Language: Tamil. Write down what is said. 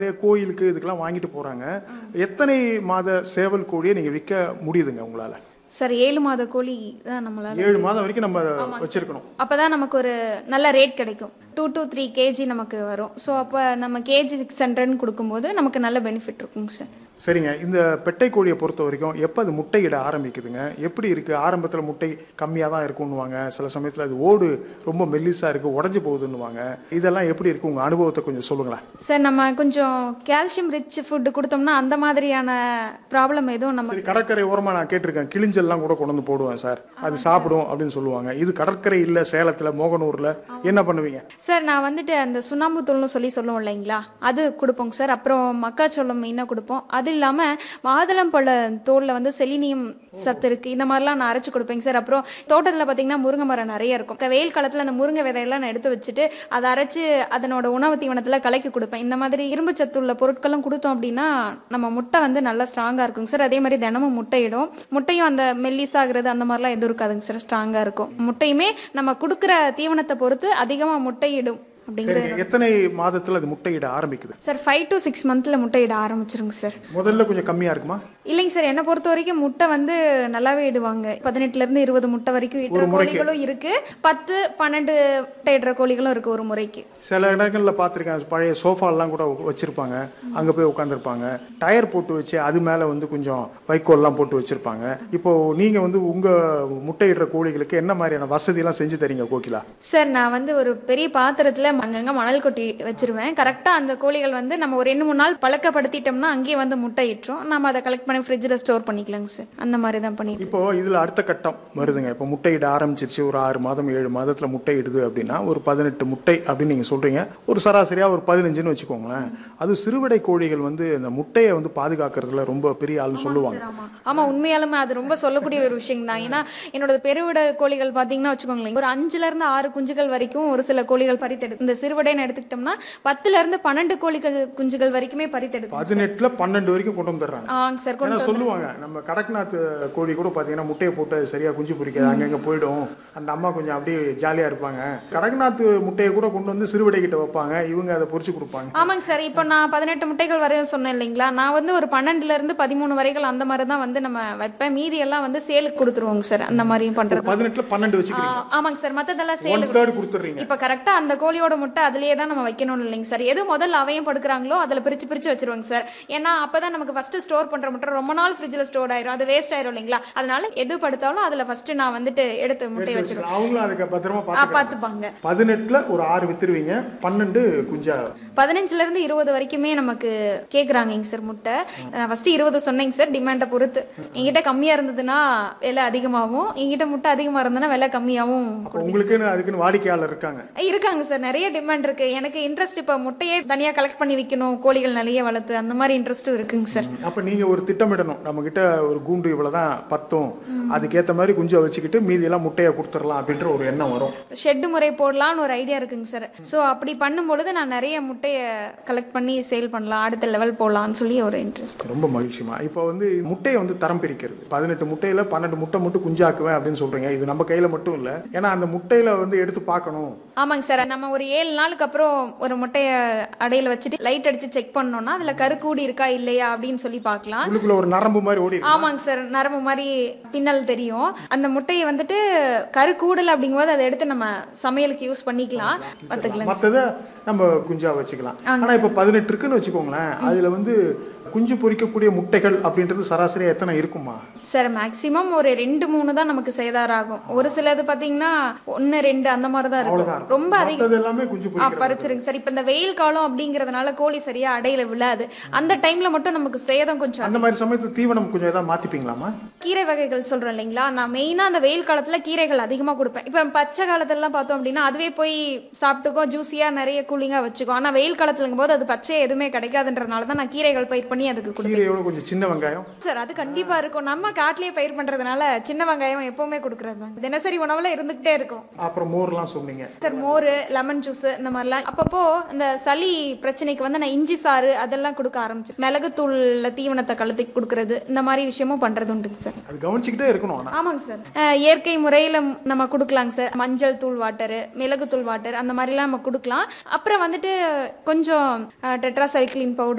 நிறைய கோயிலுக்கு இதுக்கெல்லாம் வாங்கிட்டு போறாங்க எத்தனை மாத சேவல் கோழியை நீங்க விற்க முடியுதுங்க உங்களால சார் ஏழு மாத கோழி தான் நம்மளால ஏழு மாதம் வரைக்கும் நம்ம வச்சிருக்கணும் அப்பதான் நமக்கு ஒரு நல்ல ரேட் கிடைக்கும் டூ to த்ரீ கேஜி நமக்கு வரும் ஸோ அப்போ நம்ம கேஜி சிக்ஸ் ஹண்ட்ரட்னு கொடுக்கும்போது நமக்கு நல்ல பெனிஃபிட் இருக்குங்க சார் சரிங்க இந்த பெட்டை கோழியை பொறுத்த வரைக்கும் எப்போ அது முட்டையிட ஆரம்பிக்குதுங்க எப்படி இருக்கு ஆரம்பத்தில் முட்டை கம்மியாக தான் இருக்கும்னுவாங்க சில சமயத்தில் அது ஓடு ரொம்ப மெல்லிசா இருக்கு உடஞ்சி போகுதுன்னுவாங்க இதெல்லாம் எப்படி இருக்கு உங்க அனுபவத்தை கொஞ்சம் சொல்லுங்களேன் சார் நம்ம கொஞ்சம் கால்சியம் ரிச் ஃபுட்டு கொடுத்தோம்னா அந்த மாதிரியான ப்ராப்ளம் எதுவும் நம்ம சரி கடற்கரை ஓரமா நான் கேட்டிருக்கேன் கிளிஞ்சல்லாம் கூட கொண்டு வந்து போடுவேன் சார் அது சாப்பிடும் அப்படின்னு சொல்லுவாங்க இது கடற்கரை இல்ல சேலத்துல மோகனூர்ல என்ன பண்ணுவீங்க சார் நான் வந்துட்டு அந்த சுண்ணாம்பு தூள்னு சொல்லி சொல்லுவோம் இல்லைங்களா அது கொடுப்போங்க சார் அப்புறம் மக்காச்சோளம் மெயினாக கொடுப்போம் அது இல்லாமல் மாதுளம்பழ தோலில் வந்து செலினியம் சத்து இருக்குது இந்த மாதிரிலாம் நான் அரைச்சி கொடுப்பேங்க சார் அப்புறம் தோட்டத்தில் பார்த்தீங்கன்னா முருங்கை மரம் நிறைய இருக்கும் இப்ப வெயில் காலத்தில் அந்த முருங்கை விதையெல்லாம் நான் எடுத்து வச்சுட்டு அதை அரைச்சி அதனோட உணவு தீவனத்தில் கலக்கி கொடுப்பேன் இந்த மாதிரி இரும்பு சத்து உள்ள பொருட்களும் கொடுத்தோம் அப்படின்னா நம்ம முட்டை வந்து நல்லா ஸ்ட்ராங்காக இருக்குங்க சார் அதே மாதிரி தினமும் முட்டையிடும் முட்டையும் அந்த மெல்லிசாகிறது அந்த மாதிரிலாம் எதுவும் இருக்காதுங்க சார் ஸ்ட்ராங்காக இருக்கும் முட்டையுமே நம்ம கொடுக்குற தீவனத்தை பொறுத்து அதிகமாக முட்டையிடும் அப்படிங்கிறது சரிங்க எத்தனை மாதத்துல அது முட்டையிட ஆரம்பிக்குது சார் ஃபைவ் டு சிக்ஸ் மந்த்தில் முட்டையிட ஆரம்பிச்சிருங்க சார் முதல்ல கொஞ்சம் கம்மியா இருக்குமா இல்லைங்க சார் என்னை பொறுத்த வரைக்கும் முட்டை வந்து நல்லாவே இடுவாங்க பதினெட்டுல இருந்து இருபது முட்டை வரைக்கும் இடுற கோழிகளும் இருக்கு பத்து பன்னெண்டு முட்டை இடுற கோழிகளும் இருக்கு ஒரு முறைக்கு சில இடங்கள்ல பார்த்துருக்கேன் பழைய சோஃபாலாம் கூட வச்சிருப்பாங்க அங்க போய் உட்காந்துருப்பாங்க டயர் போட்டு வச்சு அது மேல வந்து கொஞ்சம் வைக்கோல்லாம் போட்டு வச்சிருப்பாங்க இப்போ நீங்க வந்து உங்க முட்டையிடுற கோழிகளுக்கு என்ன மாதிரியான வசதி எல்லாம் செஞ்சு தரீங்க கோகிலா சார் நான் வந்து ஒரு பெரிய பாத்திரத்துல அங்கங்க மணல் கொட்டி வச்சிருவேன் கரெக்டா அந்த கோழிகள் வந்து நம்ம ஒரு ரெண்டு மூணு நாள் பழக்கப்படுத்திட்டோம்னா அங்கேயே வந்து முட்டை இட்டுரும் நம்ம அதை கலெக்ட் பண்ணி ஃப்ரிட்ஜில் ஸ்டோர் பண்ணிக்கலாங்க சார் அந்த மாதிரி தான் பண்ணிட்டு இப்போ இதுல அடுத்த கட்டம் வருதுங்க இப்போ முட்டையிட ஆரம்பிச்சிருச்சு ஒரு ஆறு மாதம் ஏழு மாதத்துல முட்டையிடுது அப்படின்னா ஒரு பதினெட்டு முட்டை அப்படின்னு நீங்க சொல்றீங்க ஒரு சராசரியா ஒரு பதினஞ்சுன்னு வச்சுக்கோங்களேன் அது சிறுவிடை கோழிகள் வந்து இந்த முட்டையை வந்து பாதுகாக்கிறதுல ரொம்ப பெரிய ஆள்னு சொல்லுவாங்க ஆமா ஆமா உண்மையாலுமே அது ரொம்ப சொல்லக்கூடிய ஒரு விஷயம் தான் ஏன்னா என்னோட பெருவிட கோழிகள் பாத்தீங்கன்னா வச்சுக்கோங்களேன் ஒரு அஞ்சுல இருந்து ஆறு குஞ்சுகள் வரைக்கும் ஒரு சில கோழிகள் பறித்தெடுக்கும் இந்த சிறுவடைன்னு எடுத்துக்கிட்டோம்னா பத்துல இருந்து பன்னெண்டு கோழிகள் குஞ்சுகள் வரைக்குமே பறித்தெடுக்கும் பதினெட்டுல பன்னெண்டு வரைக்கும் கொண்டு வந்துடுறாங்க ஆங்க சார் ஏன்னா சொல்லுவாங்க நம்ம கடக்நாத் கோழி கூட பாத்தீங்கன்னா முட்டையை போட்டு அது சரியா குஞ்சு பொரிக்காது அங்கங்க போயிடும் அந்த அம்மா கொஞ்சம் அப்படியே ஜாலியா இருப்பாங்க கடக்நாத் முட்டையை கூட கொண்டு வந்து சிறுவிடை கிட்ட வைப்பாங்க இவங்க அதை பொரிச்சு கொடுப்பாங்க ஆமாங்க சார் இப்போ நான் பதினெட்டு முட்டைகள் வரையும் சொன்னேன் இல்லைங்களா நான் வந்து ஒரு பன்னெண்டுல இருந்து பதிமூணு வரைகள் அந்த மாதிரி தான் வந்து நம்ம வைப்பேன் மீதி எல்லாம் வந்து சேலுக்கு கொடுத்துருவோங்க சார் அந்த மாதிரியும் பண்றது பதினெட்டுல பன்னெண்டு ஆ, வச்சுக்கிறீங்க ஆமாங்க சார் மத்ததெல்லாம் ஒன் சேலுக்கு தேர்ட் கொடுத்துறீங்க இப்ப கரெக்டா அந்த கோழியோட முட்டை அதுலயே தான் நம்ம வைக்கணும் இல்லைங்க சார் எது முதல்ல அவையும் படுக்கிறாங்களோ அதுல பிரிச்சு பிரிச்சு வச்சிருவாங்க சார் ஏன்னா அப்பதான் நமக்கு ஃபர்ஸ்ட் ஸ்டோர் பண்ற முட்டை ரொம்ப நாள் ஃப்ரிட்ஜ்ல ஸ்டோர் ஆயிரும் அது வேஸ்ட் ஆயிரும் இல்லைங்களா அதனால எது படுத்தாலும் அதுல ஃபர்ஸ்ட் நான் வந்துட்டு எடுத்து முட்டை வச்சிருவேன் அவங்களும் அதுக்கு பத்திரமா ஆ, பார்த்துக்கலாம் பாத்துப்பாங்க பதினெட்டுல ஒரு ஆறு வித்துருவீங்க பன்னெண்டு குஞ்சா பதினஞ்சுல இருந்து இருபது வரைக்குமே நமக்கு கேக்குறாங்கங்க சார் முட்டை நான் ஃபர்ஸ்ட் இருபது சொன்னேங்க சார் டிமாண்டை பொறுத்து என்கிட்ட கம்மியா இருந்ததுன்னா விலை அதிகமாகும் என்கிட்ட முட்டை அதிகமா இருந்ததுன்னா விலை கம்மியாவும் அப்போ உங்களுக்குன்னு அதுக்குன்னு வாடிக்கையாளர் இருக்காங்க இருக்காங்க சார் நிறைய டிமாண்ட் இருக்கு எனக்கு இன்ட்ரெஸ்ட் இப்போ முட்டையே தனியா கலெக்ட் பண்ணி விற்கணும் கோழிகள் நிறைய வளர்த்து அந்த மாதிரி இன்ட்ரெஸ்ட்டும் இருக்குங்க சார் அப்ப நீங்க ஒரு திட்டமிடணும் நம்ம கிட்ட ஒரு கூண்டு இவ்வளவுதான் பத்தும் அதுக்கேத்த மாதிரி குஞ்சை வச்சுக்கிட்டு மீதி எல்லாம் முட்டையை கொடுத்துடலாம் அப்படின்ற ஒரு எண்ணம் வரும் ஷெட் முறை போடலாம்னு ஒரு ஐடியா இருக்குங்க சார் ஸோ அப்படி பண்ணும்பொழுது நான் நிறைய முட்டையை கலெக்ட் பண்ணி சேல் பண்ணலாம் அடுத்த லெவல் போடலாம்னு சொல்லி ஒரு இன்ட்ரெஸ்ட் ரொம்ப மகிழ்ச்சிமா இப்போ வந்து முட்டையை வந்து தரம் பிரிக்கிறது பதினெட்டு முட்டையில பன்னெண்டு முட்டை மட்டும் குஞ்சாக்குவேன் அப்படின்னு சொல்றீங்க இது நம்ம கையில மட்டும் இல்ல ஏன்னா அந்த முட்டையில வந்து எடுத்து பார்க்கணும் ஆமாங்க சார் நம்ம ஒரு ஏழு நாளுக்கு அப்புறம் ஒரு முட்டையை அடையில வச்சுட்டு லைட் அடிச்சு செக் பண்ணோம்னா அதுல கருக்கூடி இருக்கா இல்லையா அப்படின்னு சொல்லி பார்க்கலாம் உள்ளுக்குள்ள ஒரு நரம்பு மாதிரி ஓடி இருக்கு. ஆமாங்க சார் நரம்பு மாதிரி பின்னல் தெரியும் அந்த முட்டையை வந்துட்டு கரு கூடல் அப்படிங்கும்போது அதை எடுத்து நம்ம சமையலுக்கு யூஸ் பண்ணிக்கலாம் பார்த்துக்கலாம் மத்தத நம்ம குஞ்சா வச்சுக்கலாம் ஆனா இப்ப பதினெட்டு இருக்குன்னு வச்சுக்கோங்களேன் அதுல வந்து குஞ்சு பொரிக்கக்கூடிய முட்டைகள் அப்படின்றது சராசரியா எத்தனை இருக்குமா சார் மேக்ஸிமம் ஒரு ரெண்டு மூணு தான் நமக்கு சேதாராகும் ஒரு சிலது பார்த்தீங்கன்னா ஒன்று ரெண்டு அந்த மாதிரி தான் அவ்வளவுதான் இருக்கும் ரொம்ப அதிகம் மத்தது எல்லாமே குஞ்சு ஆ பொரிக்கிறது பறிச்சிருங்க சார் இப்போ இந்த வெயில் காலம் அப்படிங்கிறதுனால கோழி சரியா அடையில விழாது அந்த டைம்ல மட்டும் நமக்கு சேதம் கொஞ்சம் அந்த மாதிரி சமயத்துல தீவனம் கொஞ்சம் ஏதாவது மாத்திப்பீங்களாமா கீரை வகைகள் சொல்றேன் இல்லைங்களா நான் மெயினா அந்த வெயில் காலத்துல கீரைகள் அதிகமா கொடுப்பேன் இப்போ பச்சை காலத்துலலாம் பார்த்தோம் அப்படின்னா அதுவே போய் சாப்பிட்டுக்கோ ஜூஸியா நிறைய கூலிங்கா வச்சுக்கோ ஆனா வெயில் காலத்துலங்கும் போது அது பச்சையா எதுவுமே கிடைக்காதுன்றதுனால தான் நான் கீரைகள் பயிர் பண்ணி பண்ணி அதுக்கு கொடுப்பேன் கீரையோட கொஞ்சம் சின்ன வெங்காயம் சார் அது கண்டிப்பா இருக்கும் நம்ம காட்டிலேயே பயிர் பண்றதுனால சின்ன வெங்காயம் எப்பவுமே கொடுக்கறது தான் தினசரி உணவுல இருந்துகிட்டே இருக்கும் அப்புறம் மோர்லாம் சொன்னீங்க சார் மோர் லெமன் ஜூஸ் இந்த மாதிரிலாம் அப்பப்போ இந்த சளி பிரச்சனைக்கு வந்து நான் இஞ்சி சாறு அதெல்லாம் கொடுக்க ஆரம்பிச்சேன் மிளகுத்தூள்ல தீவனத்தை கலத்தி கொடுக்கறது இந்த மாதிரி விஷயமும் பண்றது உண்டுங்க சார் அது கவனிச்சுக்கிட்டே இருக்கணும் ஆனா ஆமாங்க சார் அஹ், இயற்கை முறையில் நம்ம கொடுக்கலாங்க சார் மஞ்சள் தூள் வாட்டரு மிளகுத்தூள் வாட்டர் அந்த மாதிரிலாம் நம்ம கொடுக்கலாம் அப்புறம் வந்துட்டு கொஞ்சம் டெட்ராசைக்ளின் பவுடர்